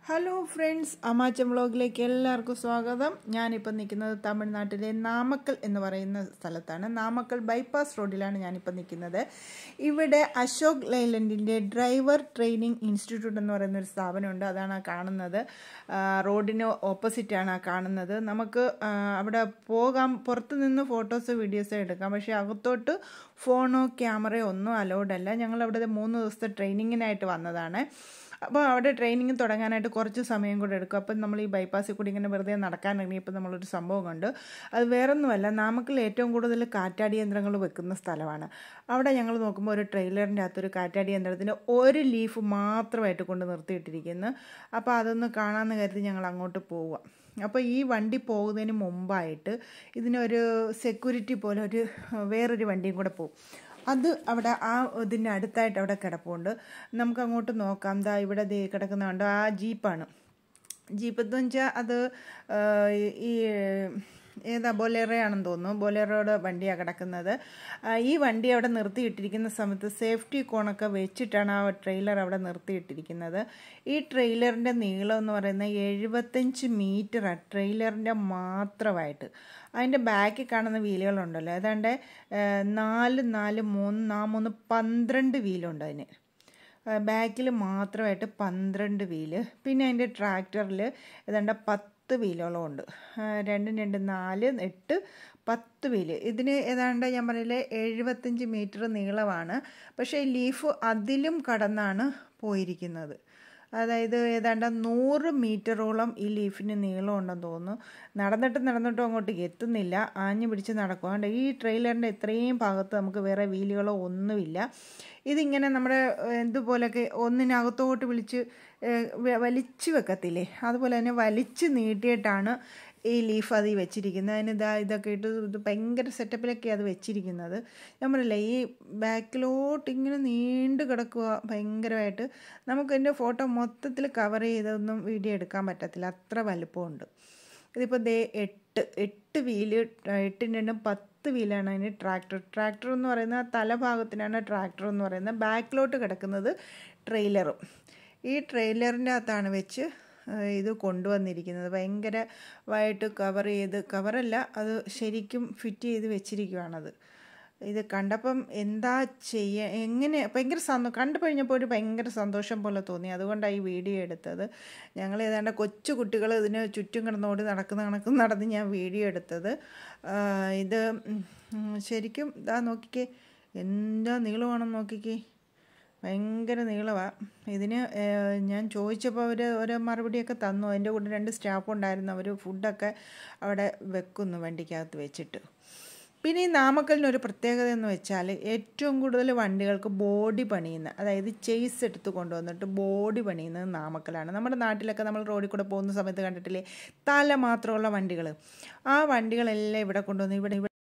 hello friends അമാച്ചം വ്ളോഗിലേക്ക് എല്ലാവർക്കും സ്വാഗതം ഞാനിപ്പോൾ നിൽക്കുന്നത് തമിഴ്നാട്ടിലെ നാമക്കൽ എന്ന് പറയുന്ന സ്ഥലത്താണ് നാമക്കൽ ബൈപ്പാസ് റോഡിലാണ് ഞാനിപ്പോൾ നിൽക്കുന്നത് ഇവിടെ അശോക് ലൈലൻഡിൻ്റെ ഡ്രൈവർ ട്രെയിനിങ് ഇൻസ്റ്റിറ്റ്യൂട്ട് എന്ന് പറയുന്ന ഒരു സ്ഥാപനമുണ്ട് അതാണ് ആ കാണുന്നത് ആ, റോഡിന് ഓപ്പോസിറ്റാണ് ആ കാണുന്നത് നമുക്ക് ആ, അവിടെ പോകാം പുറത്ത് നിന്ന് ഫോട്ടോസ് വീഡിയോസ് എടുക്കാം പക്ഷേ അകത്തോട്ട് ഫോണോ ക്യാമറയോ ഒന്നും അലൗഡ് അല്ല ഞങ്ങൾ അവിടെ മൂന്ന് ദിവസത്തെ ട്രെയിനിങ്ങിനായിട്ട് വന്നതാണ് അപ്പോൾ അവിടെ ട്രെയിനിങ് തുടങ്ങാനായിട്ട് കുറച്ച് സമയം കൂടെ എടുക്കും അപ്പം നമ്മൾ ഈ ബൈപ്പാസിൽ കൂടി ഇങ്ങനെ വെറുതെ നടക്കാൻ ഇറങ്ങിയപ്പോൾ നമ്മളൊരു സംഭവം കണ്ടു അത് വേറൊന്നുമല്ല നാമക്കൽ ഏറ്റവും കൂടുതൽ കാറ്റാടി യന്ത്രങ്ങൾ വെക്കുന്ന സ്ഥലമാണ് അവിടെ ഞങ്ങൾ നോക്കുമ്പോൾ ഒരു ട്രെയിലറിൻ്റെ അകത്തൊരു കാറ്റാടി യന്ത്രത്തിന് ഒരു ലീഫ് മാത്രമായിട്ട് കൊണ്ട് നിർത്തിയിട്ടിരിക്കുന്നു അപ്പോൾ അതൊന്ന് കാണാമെന്ന് കരുതി ഞങ്ങൾ അങ്ങോട്ട് പോവുക അപ്പോൾ ഈ വണ്ടി പോകുന്നതിന് മുമ്പായിട്ട് ഇതിനൊരു സെക്യൂരിറ്റി പോലെ ഒരു വേറൊരു വണ്ടിയും കൂടെ പോകും അത് അവിടെ ആ ഇതിൻ്റെ അടുത്തായിട്ട് അവിടെ കിടപ്പുണ്ട് നമുക്ക് അങ്ങോട്ട് നോക്കാം ദാ ഇവിടെ ദേ കിടക്കുന്നുണ്ട് ആ ജീപ്പാണ് ജീപ്പ് എന്ന് വെച്ചാൽ അത് ആ, ഈ ഏതാ ബൊലേറോയാണെന്ന് തോന്നുന്നു ബൊലേറോയുടെ വണ്ടിയാണ് കിടക്കുന്നത് ആ, ഈ വണ്ടി അവിടെ നിർത്തിയിട്ടിരിക്കുന്ന സമയത്ത് സേഫ്റ്റി കോണൊക്കെ വെച്ചിട്ടാണ് ആ ട്രെയിലർ അവിടെ നിർത്തിയിട്ടിരിക്കുന്നത് ഈ ട്രെയിലറിൻ്റെ നീളം എന്ന് പറയുന്നത് എഴുപത്തഞ്ച് മീറ്ററാണ് ട്രെയിലറിൻ്റെ മാത്രമായിട്ട് അതിൻ്റെ ബാക്കിൽ കാണുന്ന വീലുകളുണ്ടല്ലോ ഏതാണ്ട് ആ, നാല് നാല് മൂന്ന് നാ മൂന്ന് പന്ത്രണ്ട് വീലുണ്ട് അതിന് ബാക്കിൽ മാത്രമായിട്ട് പന്ത്രണ്ട് വീല് പിന്നെ അതിൻ്റെ ട്രാക്ടറിൽ ഏതാണ്ട് പത്ത് വീലോളം ഉണ്ട് ആ, രണ്ടും രണ്ട് നാല് എട്ട് പത്ത് വീല് ഇതിന് ഏതാണ്ട് ഞാൻ പറഞ്ഞില്ലേ എഴുപത്തഞ്ച് മീറ്റർ നീളമാണ് പക്ഷേ ലീഫ് അതിലും കടന്നാണ് പോയിരിക്കുന്നത് അതായത് ഏതാണ്ട് നൂറ് മീറ്ററോളം ഈ ലീഫിന് നീളം ഉണ്ടെന്ന് തോന്നുന്നു നടന്നിട്ട് നടന്നിട്ടും അങ്ങോട്ട് എത്തുന്നില്ല ആഞ്ഞു പിടിച്ച് നടക്കും അതുകൊണ്ട് ഈ ട്രെയിലറിൻ്റെ ഇത്രയും ഭാഗത്ത് നമുക്ക് വേറെ വീലുകളോ ഒന്നുമില്ല ഇതിങ്ങനെ നമ്മുടെ ഏഹ്, എന്തുപോലൊക്കെ ഒന്നിനകത്തോട്ട് വിളിച്ച് ഏഹ്, വ- വലിച്ചു വെക്കത്തില്ലേ അതുപോലെ തന്നെ വലിച്ച് നീട്ടിയിട്ടാണ് ഈ ലീഫ് അത് ഈ വെച്ചിരിക്കുന്നത് അതിന് ഇതാ ഇതൊക്കെ ഇട്ട് ഇത് ഭയങ്കര സെറ്റപ്പിലൊക്കെ അത് വെച്ചിരിക്കുന്നത് ഞാൻ പറയില്ല ഈ ബാക്കിലോട്ട് ഇങ്ങനെ നീണ്ടു കിടക്കുക ഭയങ്കരമായിട്ട് നമുക്ക് എൻ്റെ ഫോട്ടോ മൊത്തത്തിൽ കവർ ചെയ്തൊന്നും വീഡിയോ എടുക്കാൻ പറ്റത്തില്ല അത്ര വലുപ്പമുണ്ട് ഇതിപ്പോൾ ദേ എട്ട് എട്ട് വീല് എട്ടിൻ്റെ എണ്ണം പത്ത് വീലാണ് അതിന് ട്രാക്ടർ ട്രാക്ടർ എന്ന് പറയുന്ന തലഭാഗത്തിനാണ് ട്രാക്ടർ എന്ന് പറയുന്നത് ബാക്കിലോട്ട് കിടക്കുന്നത് ട്രെയിലറും ഈ ട്രെയിലറിൻ്റെ അകത്താണ് വെച്ച് ആ, ഇത് കൊണ്ടുവന്നിരിക്കുന്നത് ഭയങ്കരമായിട്ട് കവർ ചെയ്ത് കവറല്ല അത് ശരിക്കും ഫിറ്റ് ചെയ്ത് വെച്ചിരിക്കുവാണത് ഇത് കണ്ടപ്പം എന്താ ചെയ്യുക എങ്ങനെ ഭയങ്കര സന്തോ കണ്ടു കഴിഞ്ഞപ്പോൾ ഒരു ഭയങ്കര സന്തോഷം പോലെ തോന്നി അതുകൊണ്ടാണ് ഈ വീഡിയോ എടുത്തത് ഞങ്ങൾ ഏതാണ്ട് കൊച്ചു കുട്ടികൾ ഇതിന് ചുറ്റും കിടന്നോടി നടക്കുന്ന കണക്ക് നടന്ന് ഞാൻ വീഡിയോ എടുത്തത് ആ, ഇത് ഉം, ശരിക്കും ഇതാ നോക്കിക്കേ എന്താ നീളമാണെന്ന് നോക്കിക്കേ ഭയങ്കര നീളമാണ് ഇതിന് ഏഹ്, ഞാൻ ചോദിച്ചപ്പോൾ അവർ ഓരോ മറുപടിയൊക്കെ തന്നു അതിൻ്റെ കൂടെ രണ്ട് സ്റ്റാഫ് ഉണ്ടായിരുന്നു അവർ ഫുഡൊക്കെ അവിടെ വെക്കുന്നു വണ്ടിക്കകത്ത് വെച്ചിട്ട് പിന്നെ ഈ നാമക്കലിന് ഒരു പ്രത്യേകത എന്ന് വെച്ചാൽ ഏറ്റവും കൂടുതൽ വണ്ടികൾക്ക് ബോഡി പണിയുന്ന അതായത് ചെയ്സ് എടുത്ത് കൊണ്ടുവന്നിട്ട് ബോഡി പണിയുന്നത് നാമക്കലാണ് നമ്മുടെ നാട്ടിലൊക്കെ നമ്മൾ റോഡിൽ കൂടെ പോകുന്ന സമയത്ത് കണ്ടിട്ടില്ലേ തല മാത്രമുള്ള വണ്ടികൾ ആ വണ്ടികളെല്ലാം ഇവിടെ കൊണ്ടുവന്ന് ഇവിടെ ഇവിടെ